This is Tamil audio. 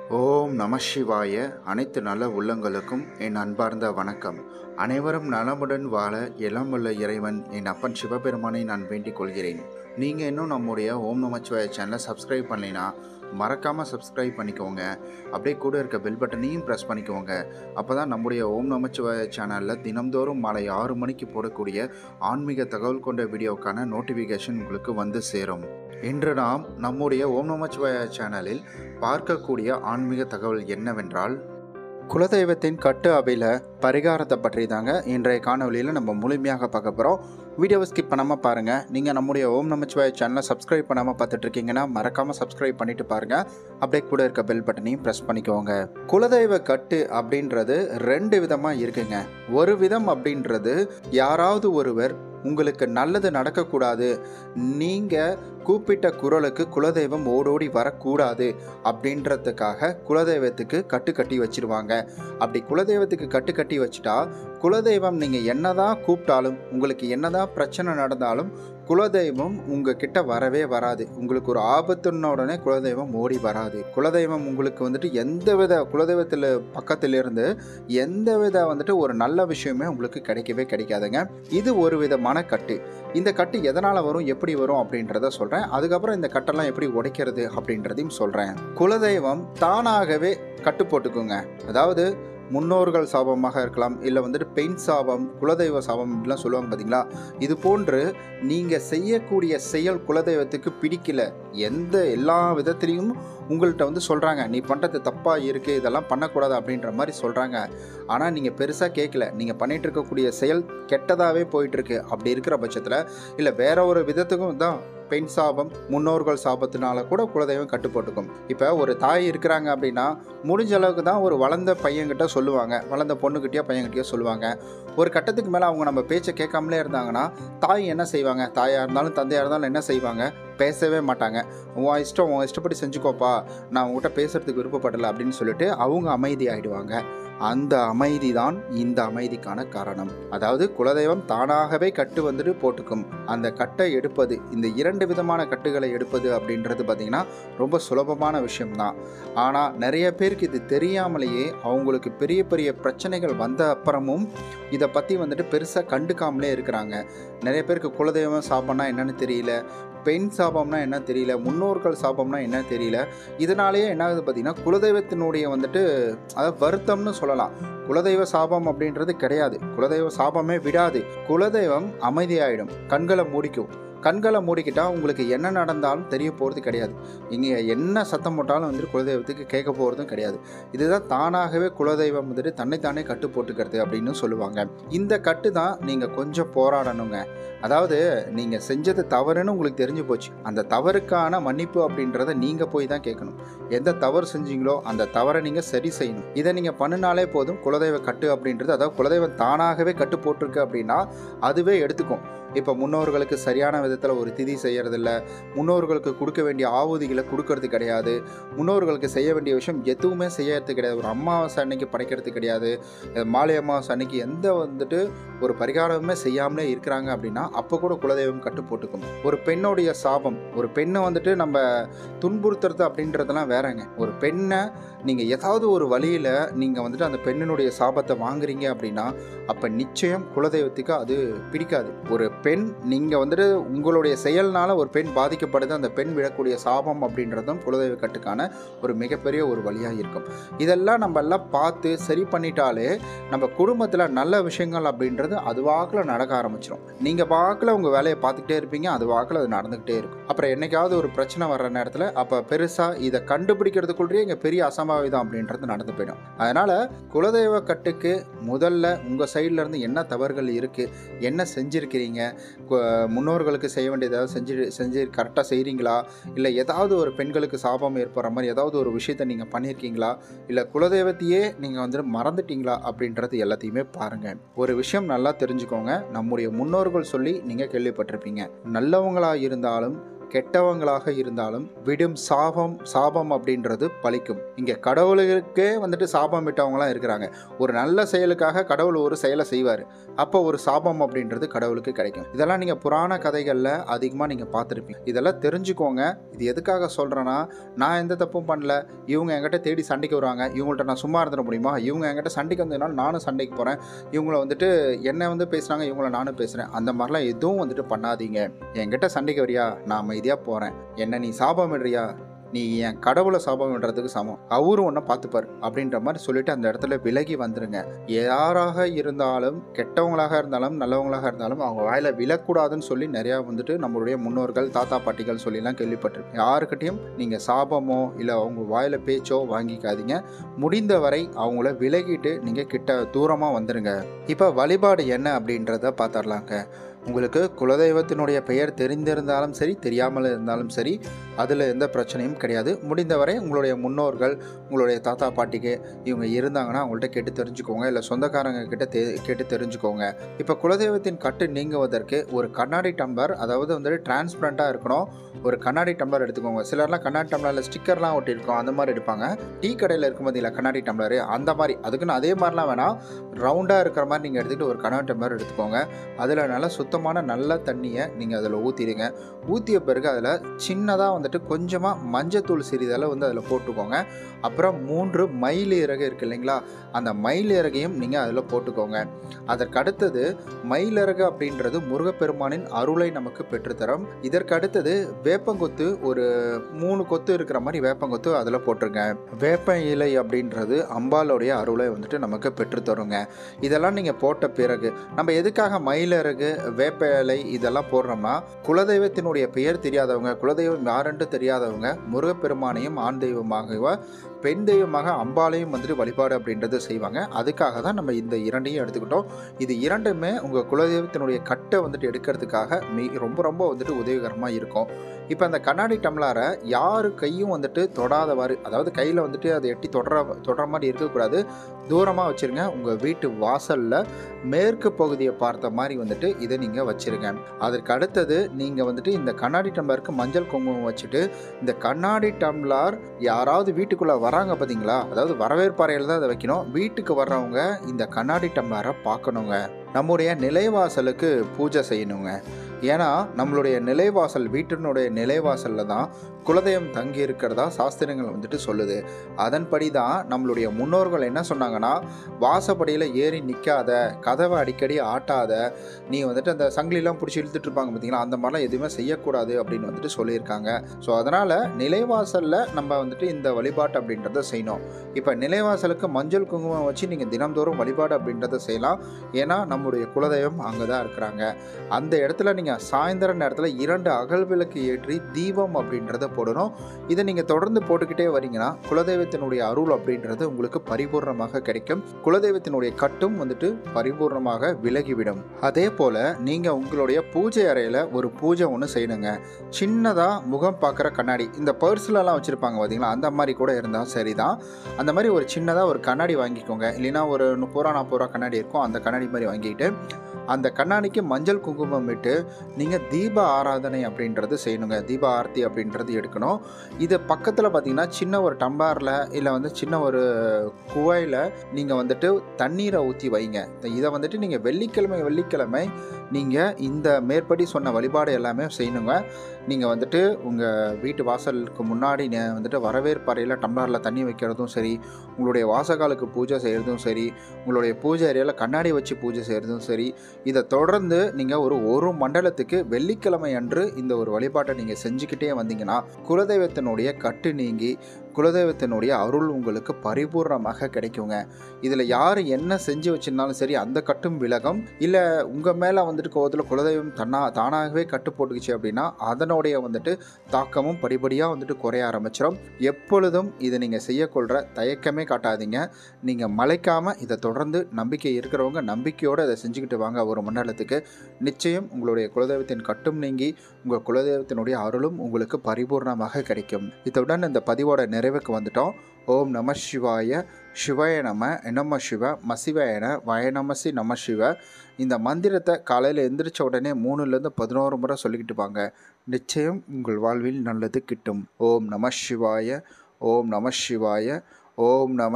ஓம் நம சிவாய அனைத்து நல்ல உள்ளங்களுக்கும் என் அன்பார்ந்த வணக்கம் அனைவரும் நலமுடன் வாழ எல்லாம் வல்ல இறைவன் என் அப்பன் சிவபெருமானை நான் வேண்டிக் கொள்கிறேன் நீங்கள் இன்னும் நம்முடைய ஓம் நமச்சிவாய சேனலை சப்ஸ்கிரைப் பண்ணலைன்னா மறக்காமல் சப்ஸ்கிரைப் பண்ணிக்கோங்க அப்படியே கூட இருக்க பெல் பட்டனையும் ப்ரெஸ் பண்ணிக்கோங்க அப்போ தான் நம்முடைய ஓம் நமச்சிவாய சேனலில் தினம்தோறும் மாலை ஆறு மணிக்கு போடக்கூடிய ஆன்மீக தகவல் கொண்ட வீடியோக்கான நோட்டிஃபிகேஷன் உங்களுக்கு வந்து சேரும் இன்று நாம் நம்முடைய ஓம் நமச்சிவாய சேனலில் பார்க்கக்கூடிய ஆன்மீக தகவல் என்னவென்றால் குலதெய்வத்தின் கட்டு அவையில் பரிகாரத்தை பற்றி தாங்க இன்றைய காணொலியில் நம்ம முழுமையாக பார்க்க போகிறோம் வீடியோவை ஸ்கிப் பண்ணாமல் பாருங்கள் நீங்கள் நம்முடைய ஓம் நமச்சிவாய சேனலை சப்ஸ்கிரைப் பண்ணாமல் பார்த்துட்டு இருக்கீங்கன்னா மறக்காமல் சப்ஸ்கிரைப் பண்ணிட்டு பாருங்கள் அப்படியே கூட இருக்க பெல் பட்டனையும் ப்ரெஸ் பண்ணிக்கோங்க குலதெய்வ கட்டு அப்படின்றது ரெண்டு விதமாக இருக்குங்க ஒரு விதம் அப்படின்றது யாராவது ஒருவர் உங்களுக்கு நல்லது நடக்கக்கூடாது நீங்கள் கூப்பிட்ட குரலுக்கு குலதெய்வம் ஓடோடி வரக்கூடாது அப்படின்றதுக்காக குலதெய்வத்துக்கு கட்டு கட்டி வச்சிருவாங்க அப்படி குலதெய்வத்துக்கு கட்டு கட்டி வச்சுட்டா குலதெய்வம் நீங்கள் என்னதான் கூப்பிட்டாலும் உங்களுக்கு என்னதான் பிரச்சனை நடந்தாலும் குலதெய்வம் உங்ககிட்ட வரவே வராது உங்களுக்கு ஒரு ஆபத்துன்ன உடனே குலதெய்வம் ஓடி வராது குலதெய்வம் உங்களுக்கு வந்துட்டு எந்த வித குலதெய்வத்தில் பக்கத்திலிருந்து எந்த வித வந்துட்டு ஒரு நல்ல விஷயமே உங்களுக்கு கிடைக்கவே கிடைக்காதுங்க இது ஒரு விதமான கட்டு இந்த கட்டு எதனால் வரும் எப்படி வரும் அப்படின்றத சொல்கிறேன் அதுக்கப்புறம் இந்த கட்டெல்லாம் எப்படி உடைக்கிறது அப்படின்றதையும் சொல்கிறேன் குலதெய்வம் தானாகவே கட்டு போட்டுக்குங்க அதாவது முன்னோர்கள் சாபமாக இருக்கலாம் இல்லை வந்துட்டு பெண் சாபம் குலதெய்வ சாபம் இப்படிலாம் சொல்லுவாங்க பார்த்தீங்களா இது போன்று நீங்கள் செய்யக்கூடிய செயல் குலதெய்வத்துக்கு பிடிக்கல எந்த எல்லா விதத்துலேயும் உங்கள்கிட்ட வந்து சொல்கிறாங்க நீ பண்ணுறது தப்பாக இருக்குது இதெல்லாம் பண்ணக்கூடாது அப்படின்ற மாதிரி சொல்கிறாங்க ஆனால் நீங்கள் பெருசாக கேட்கல நீங்கள் பண்ணிகிட்டு இருக்கக்கூடிய செயல் கெட்டதாகவே போயிட்டுருக்கு அப்படி இருக்கிற பட்சத்தில் இல்லை வேற ஒரு விதத்துக்கும் தான் பெண் சாபம் முன்னோர்கள் சாபத்தினால கூட குலதெய்வம் கட்டுப்பட்டுக்கும் இப்போ ஒரு தாய் இருக்கிறாங்க அப்படின்னா முடிஞ்ச அளவுக்கு தான் ஒரு வளர்ந்த பையன்கிட்ட சொல்லுவாங்க வளர்ந்த பொண்ணுக்கிட்டயோ பையன்கிட்டயோ சொல்லுவாங்க ஒரு கட்டத்துக்கு மேலே அவங்க நம்ம பேச்சை கேட்காமலே இருந்தாங்கன்னா தாய் என்ன செய்வாங்க தாயாக இருந்தாலும் தந்தையாக இருந்தாலும் என்ன செய்வாங்க பேசவே மாட்டாங்க உன் இஷ்டம் உன் இஷ்டப்படி செஞ்சுக்கோப்பா நான் உங்ககிட்ட பேசுறதுக்கு விருப்பப்படலை அப்படின்னு சொல்லிட்டு அவங்க அமைதி ஆகிடுவாங்க அந்த அமைதி தான் இந்த அமைதிக்கான காரணம் அதாவது குலதெய்வம் தானாகவே கட்டு வந்துட்டு போட்டுக்கும் அந்த கட்டை எடுப்பது இந்த இரண்டு விதமான கட்டுகளை எடுப்பது அப்படின்றது பார்த்திங்கன்னா ரொம்ப சுலபமான விஷயம்தான் ஆனால் நிறைய பேருக்கு இது தெரியாமலேயே அவங்களுக்கு பெரிய பெரிய பிரச்சனைகள் வந்த அப்புறமும் இதை பற்றி வந்துட்டு பெருசாக கண்டுக்காமலே இருக்கிறாங்க நிறைய பேருக்கு குலதெய்வம் சாபம்னா என்னன்னு தெரியல பெண் சாபம்னா என்ன தெரியல முன்னோர்கள் சாபம்னா என்ன தெரியல இதனாலேயே என்ன ஆகுது பார்த்தீங்கன்னா குலதெய்வத்தினுடைய வந்துட்டு அதாவது வருத்தம்னு சொல்லலாம் குலதெய்வ சாபம் அப்படின்றது கிடையாது குலதெய்வ சாபமே விடாது குலதெய்வம் அமைதியாயிடும் கண்களை மூடிக்கும் கண்களை மூடிக்கிட்டா உங்களுக்கு என்ன நடந்தாலும் தெரிய போகிறது கிடையாது இங்கே என்ன சத்தம் போட்டாலும் வந்துட்டு குலதெய்வத்துக்கு கேட்க போகிறதும் கிடையாது இதுதான் தானாகவே குலதெய்வம் வந்துட்டு தன்னைத்தானே கட்டு போட்டுக்கிறது அப்படின்னு சொல்லுவாங்க இந்த கட்டு தான் நீங்கள் கொஞ்சம் போராடணுங்க அதாவது நீங்கள் செஞ்சது தவறுன்னு உங்களுக்கு தெரிஞ்சு போச்சு அந்த தவறுக்கான மன்னிப்பு அப்படின்றத நீங்கள் போய் தான் கேட்கணும் எந்த தவறு செஞ்சீங்களோ அந்த தவறை நீங்கள் சரி செய்யணும் இதை நீங்கள் பண்ணினாலே போதும் குலதெய்வ கட்டு அப்படின்றது அதாவது குலதெய்வம் தானாகவே கட்டு போட்டிருக்கு அப்படின்னா அதுவே எடுத்துக்கும் இப்போ முன்னோர்களுக்கு சரியான விதத்தில் ஒரு திதி செய்யறதில்ல முன்னோர்களுக்கு கொடுக்க வேண்டிய ஆவுதிகளை கொடுக்கறது கிடையாது முன்னோர்களுக்கு செய்ய வேண்டிய விஷயம் எதுவுமே செய்யறது கிடையாது ஒரு அமாவாசை அன்னைக்கு படைக்கிறது கிடையாது மாலை அமாவாசை அன்னைக்கு எந்த வந்துட்டு ஒரு பரிகாரமே செய்யாமலே இருக்கிறாங்க அப்படின்னா அப்போ கூட குலதெய்வம் கட்டு போட்டுக்கும் ஒரு பெண்ணுடைய சாபம் ஒரு பெண்ணை வந்துட்டு நம்ம துன்புறுத்துறது அப்படின்றதெல்லாம் வேறங்க ஒரு பெண்ணை நீங்கள் ஏதாவது ஒரு வழியில் நீங்கள் வந்துட்டு அந்த பெண்ணினுடைய சாபத்தை வாங்குறீங்க அப்படின்னா அப்போ நிச்சயம் குலதெய்வத்துக்கு அது பிடிக்காது ஒரு பெண் நீங்கள் வந்துட்டு உங்களுடைய செயல்னால ஒரு பெண் பாதிக்கப்படுது அந்த பெண் விடக்கூடிய சாபம் அப்படின்றதும் குலதெய்வ கட்டுக்கான ஒரு மிகப்பெரிய ஒரு வழியாக இருக்கும் இதெல்லாம் நம்ம எல்லாம் பார்த்து சரி பண்ணிட்டாலே நம்ம குடும்பத்தில் நல்ல விஷயங்கள் அப்படின்றது அது வாக்கில் நடக்க ஆரம்பிச்சிடும் நீங்கள் வாக்கில் உங்கள் வேலையை பார்த்துக்கிட்டே இருப்பீங்க அது வாக்கில் அது நடந்துக்கிட்டே இருக்கும் அப்புறம் என்னைக்காவது ஒரு பிரச்சனை வர்ற நேரத்தில் அப்போ பெருசாக இதை கண்டுபிடிக்கிறதுக்குள்ளேயே இங்கே பெரிய அசம்பாவிதம் அப்படின்றது நடந்து போயிடும் அதனால் குலதெய்வ கட்டுக்கு முதல்ல உங்கள் சைட்லேருந்து என்ன தவறுகள் இருக்குது என்ன செஞ்சுருக்கிறீங்க கு- முன்னோர்களுக்கு செய்ய வேண்டிய ஏதாவது செஞ்சு செஞ்சு கரெக்டாக செய்கிறீங்களா இல்லை ஏதாவது ஒரு பெண்களுக்கு சாபம் ஏற்படுற மாதிரி ஏதாவது ஒரு விஷயத்தை நீங்கள் பண்ணியிருக்கீங்களா இல்லை குலதெய்வத்தையே நீங்கள் வந்துட்டு மறந்துட்டீங்களா அப்படின்றது எல்லாத்தையுமே பாருங்கள் ஒரு விஷயம் நல்லா தெரிஞ்சுக்கோங்க நம்முடைய முன்னோர்கள் சொல்லி நீங்கள் கேள்விப்பட்டிருப்பீங்க நல்லவங்களாக இருந்தாலும் கெட்டவங்களாக இருந்தாலும் விடும் சாபம் சாபம் அப்படின்றது பலிக்கும் இங்கே கடவுளுக்கே வந்துட்டு சாபம் விட்டவங்களாம் இருக்கிறாங்க ஒரு நல்ல செயலுக்காக கடவுள் ஒரு செயலை செய்வார் அப்போ ஒரு சாபம் அப்படின்றது கடவுளுக்கு கிடைக்கும் இதெல்லாம் நீங்கள் புராண கதைகளில் அதிகமாக நீங்கள் பார்த்துருப்பீங்க இதெல்லாம் தெரிஞ்சுக்கோங்க இது எதுக்காக சொல்கிறேன்னா நான் எந்த தப்பும் பண்ணல இவங்க என்கிட்ட தேடி சண்டைக்கு வருவாங்க இவங்கள்ட்ட நான் சும்மா இருந்துட முடியுமா இவங்க என்கிட்ட சண்டைக்கு வந்ததுனால நானும் சண்டைக்கு போகிறேன் இவங்கள வந்துட்டு என்ன வந்து பேசுகிறாங்க இவங்கள நானும் பேசுகிறேன் அந்த மாதிரிலாம் எதுவும் வந்துட்டு பண்ணாதீங்க என்கிட்ட சண்டைக்கு வரியா நான் அமைதியாக போகிறேன் என்ன நீ சாபமிடுறியா நீ என் கடவுளை சாபம்ன்றதுக்கு சமம் அவரும் ஒன்றை பார்த்துப்பார் அப்படின்ற மாதிரி சொல்லிட்டு அந்த இடத்துல விலகி வந்துருங்க யாராக இருந்தாலும் கெட்டவங்களாக இருந்தாலும் நல்லவங்களாக இருந்தாலும் அவங்க வாயில விழக்கூடாதுன்னு சொல்லி நிறையா வந்துட்டு நம்மளுடைய முன்னோர்கள் தாத்தா பாட்டிகள் சொல்லிலாம் கேள்விப்பட்டிருக்கேன் யாருக்கிட்டையும் நீங்கள் சாபமோ இல்லை அவங்க வாயில பேச்சோ வாங்கிக்காதீங்க முடிந்த வரை அவங்கள விலகிட்டு நீங்கள் கிட்ட தூரமாக வந்துடுங்க இப்போ வழிபாடு என்ன அப்படின்றத பார்த்துடலாங்க உங்களுக்கு குலதெய்வத்தினுடைய பெயர் தெரிந்திருந்தாலும் சரி தெரியாமல் இருந்தாலும் சரி அதில் எந்த பிரச்சனையும் கிடையாது முடிந்தவரை உங்களுடைய முன்னோர்கள் உங்களுடைய தாத்தா பாட்டிக்கு இவங்க இருந்தாங்கன்னா அவங்கள்ட்ட கேட்டு தெரிஞ்சுக்கோங்க இல்லை சொந்தக்காரங்க கிட்ட தெ கேட்டு தெரிஞ்சுக்கோங்க இப்போ குலதெய்வத்தின் கட்டு நீங்குவதற்கு ஒரு கண்ணாடி டம்ளர் அதாவது வந்துட்டு டிரான்ஸ்பரண்ட்டாக இருக்கணும் ஒரு கண்ணாடி டம்ளர் எடுத்துக்கோங்க சிலர்லாம் கண்ணாடி டம்ளரில் ஸ்டிக்கர்லாம் ஒட்டியிருக்கோம் அந்த மாதிரி எடுப்பாங்க டீ கடையில் இருக்கும் பார்த்தீங்களா கண்ணாடி டம்ளர் அந்த மாதிரி அதுக்குன்னு அதே மாதிரிலாம் வேணாம் ரவுண்டாக இருக்கிற மாதிரி நீங்கள் எடுத்துகிட்டு ஒரு கண்ணாடி டம்ளர் எடுத்துக்கோங்க அதில் நல்லா சுத்தமான நல்ல தண்ணியை நீங்கள் அதில் ஊற்றிடுங்க ஊற்றிய பிறகு அதில் சின்னதாக வந்துட்டு கொஞ்சமாக மஞ்சத்தூள் சிறிதளவு வந்து அதில் போட்டுக்கோங்க அப்புறம் மூன்று மயில் இறகு இருக்குது இல்லைங்களா அந்த மயில் இறகையும் நீங்கள் அதில் போட்டுக்கோங்க அதற்கு அடுத்தது மயிலிறகு அப்படின்றது முருகப்பெருமானின் அருளை நமக்கு பெற்றுத்தரும் இதற்கு அடுத்தது வேப்பங்கொத்து ஒரு மூணு கொத்து இருக்கிற மாதிரி வேப்பங்கொத்து அதில் போட்டுருங்க வேப்ப இலை அப்படின்றது அம்பாளுடைய அருளை வந்துட்டு நமக்கு பெற்றுத்தருங்க இதெல்லாம் நீங்கள் போட்ட பிறகு நம்ம எதுக்காக மயிலிறகு வேப்ப இலை இதெல்லாம் போடுறோம்னா குலதெய்வத்தினுடைய பெயர் தெரியாதவங்க குலதெய்வம் யாருன்ட்டு தெரியாதவங்க முருகப்பெருமானையும் ஆண் தெய்வமாக பெண் தெய்வமாக அம்பாலையும் வந்துட்டு வழிபாடு அப்படின்றது செய்வாங்க அதுக்காக தான் நம்ம இந்த இரண்டையும் எடுத்துக்கிட்டோம் இது இரண்டுமே உங்கள் குலதெய்வத்தினுடைய கட்டை வந்துட்டு எடுக்கிறதுக்காக மீ ரொம்ப ரொம்ப வந்துட்டு உதவிகரமாக இருக்கும் இப்போ அந்த கண்ணாடி டம்ளாரை யார் கையும் வந்துட்டு தொடாதவாறு அதாவது கையில் வந்துட்டு அதை எட்டி தொடர தொடர மாதிரி இருக்கக்கூடாது தூரமாக வச்சுருங்க உங்கள் வீட்டு வாசலில் மேற்கு பகுதியை பார்த்த மாதிரி வந்துட்டு இதை நீங்கள் வச்சுருங்க அதற்கு அடுத்தது நீங்கள் வந்துட்டு இந்த கண்ணாடி டம்ளருக்கு மஞ்சள் குங்குமம் வச்சுட்டு இந்த கண்ணாடி டம்ளார் யாராவது வீட்டுக்குள்ளே வராங்க பார்த்தீங்களா அதாவது வரவேற்பறையில் தான் அதை வைக்கணும் வீட்டுக்கு வர்றவங்க இந்த கண்ணாடி டம்ளாரை பார்க்கணுங்க நம்முடைய நிலைவாசலுக்கு பூஜை செய்யணுங்க ஏன்னா நம்மளுடைய நிலைவாசல் வீட்டினுடைய நிலைவாசலில் தான் குலதெய்வம் தங்கி இருக்கிறதா சாஸ்திரங்கள் வந்துட்டு சொல்லுது அதன்படி தான் நம்மளுடைய முன்னோர்கள் என்ன சொன்னாங்கன்னா வாசப்படியில் ஏறி நிற்காத கதவை அடிக்கடி ஆட்டாத நீ வந்துட்டு அந்த சங்கிலிலாம் பிடிச்சி இழுத்துட்டு இருப்பாங்க பார்த்தீங்களா அந்த மாதிரிலாம் எதுவுமே செய்யக்கூடாது அப்படின்னு வந்துட்டு சொல்லியிருக்காங்க ஸோ அதனால் நிலைவாசலில் நம்ம வந்துட்டு இந்த வழிபாட்டு அப்படின்றத செய்யணும் இப்போ நிலைவாசலுக்கு மஞ்சள் குங்குமம் வச்சு நீங்கள் தினம்தோறும் வழிபாடு அப்படின்றத செய்யலாம் ஏன்னா நம்முடைய குலதெய்வம் அங்கே தான் இருக்கிறாங்க அந்த இடத்துல நீங்கள் சாயந்தர நேரத்தில் இரண்டு அகல் விளக்கு ஏற்றி தீபம் அப்படின்றத போடணும் இதை நீங்கள் தொடர்ந்து போட்டுக்கிட்டே வரீங்கன்னா குலதெய்வத்தினுடைய அருள் அப்படின்றது உங்களுக்கு பரிபூர்ணமாக கிடைக்கும் குலதெய்வத்தினுடைய கட்டும் வந்துட்டு பரிபூர்ணமாக விலகிவிடும் அதே போல் நீங்கள் உங்களுடைய பூஜை அறையில் ஒரு பூஜை ஒன்று செய்யணுங்க சின்னதாக முகம் பார்க்குற கண்ணாடி இந்த பர்ஸ்லலாம் வச்சுருப்பாங்க பார்த்தீங்களா அந்த மாதிரி கூட இருந்தால் சரிதான் அந்த மாதிரி ஒரு சின்னதாக ஒரு கண்ணாடி வாங்கிக்கோங்க இல்லைன்னா ஒரு முப்பது ரூபா நாற்பது ரூபா கண்ணாடி இருக்கும் அந்த கண்ணாடி மாதிரி வாங்கிட்டு அந்த கண்ணாடிக்கு மஞ்சள் குங்குமம் விட்டு நீங்கள் தீப ஆராதனை அப்படின்றது செய்யணுங்க தீப ஆரத்தி அப்படின்றது எடுக்கணும் இது பக்கத்தில் பார்த்தீங்கன்னா சின்ன ஒரு டம்பாரில் இல்லை வந்து சின்ன ஒரு குவையில் நீங்கள் வந்துட்டு தண்ணீரை ஊற்றி வைங்க இதை வந்துட்டு நீங்கள் வெள்ளிக்கிழமை வெள்ளிக்கிழமை நீங்கள் இந்த மேற்படி சொன்ன வழிபாடு எல்லாமே செய்யணுங்க நீங்கள் வந்துட்டு உங்கள் வீட்டு வாசலுக்கு முன்னாடி நே- வந்துட்டு வரவேற்பறையில் டம்ளரில் தண்ணி வைக்கிறதும் சரி உங்களுடைய வாசகாலுக்கு பூஜை செய்கிறதும் சரி உங்களுடைய பூஜை அறையில் கண்ணாடி வச்சு பூஜை செய்கிறதும் சரி இதை தொடர்ந்து நீங்கள் ஒரு ஒரு மண்டலத்துக்கு வெள்ளிக்கிழமை அன்று இந்த ஒரு வழிபாட்டை நீங்கள் செஞ்சுக்கிட்டே வந்தீங்கன்னா குலதெய்வத்தினுடைய கட்டு நீங்கி குலதெய்வத்தினுடைய அருள் உங்களுக்கு பரிபூர்ணமாக கிடைக்குங்க இதில் யார் என்ன செஞ்சு வச்சிருந்தாலும் சரி அந்த கட்டும் விலகம் இல்லை உங்கள் மேலே வந்துட்டு கோவத்தில் குலதெய்வம் தன்னா தானாகவே கட்டு போட்டுக்குச்சு அப்படின்னா அதனுடைய வந்துட்டு தாக்கமும் படிப்படியாக வந்துட்டு குறைய ஆரம்பிச்சிடும் எப்பொழுதும் இதை நீங்கள் செய்யக்கொள்கிற தயக்கமே காட்டாதீங்க நீங்கள் மலைக்காமல் இதை தொடர்ந்து நம்பிக்கை இருக்கிறவங்க நம்பிக்கையோடு இதை செஞ்சுக்கிட்டு வாங்க ஒரு மண்டலத்துக்கு நிச்சயம் உங்களுடைய குலதெய்வத்தின் கட்டும் நீங்கி உங்கள் குலதெய்வத்தினுடைய அருளும் உங்களுக்கு பரிபூர்ணமாக கிடைக்கும் இத்துடன் இந்த பதிவோட நிறைவுக்கு வந்துட்டோம் ஓம் நம சிவாய சிவாய நம நம சிவ மசிவாயன வயநமசி நம சிவ இந்த மந்திரத்தை காலையில் எந்திரிச்ச உடனே மூணுலேருந்து பதினோரு முறை சொல்லிக்கிட்டு வாங்க நிச்சயம் உங்கள் வாழ்வில் நல்லது கிட்டும் ஓம் நம சிவாய ஓம் நம சிவாய ஓம் நம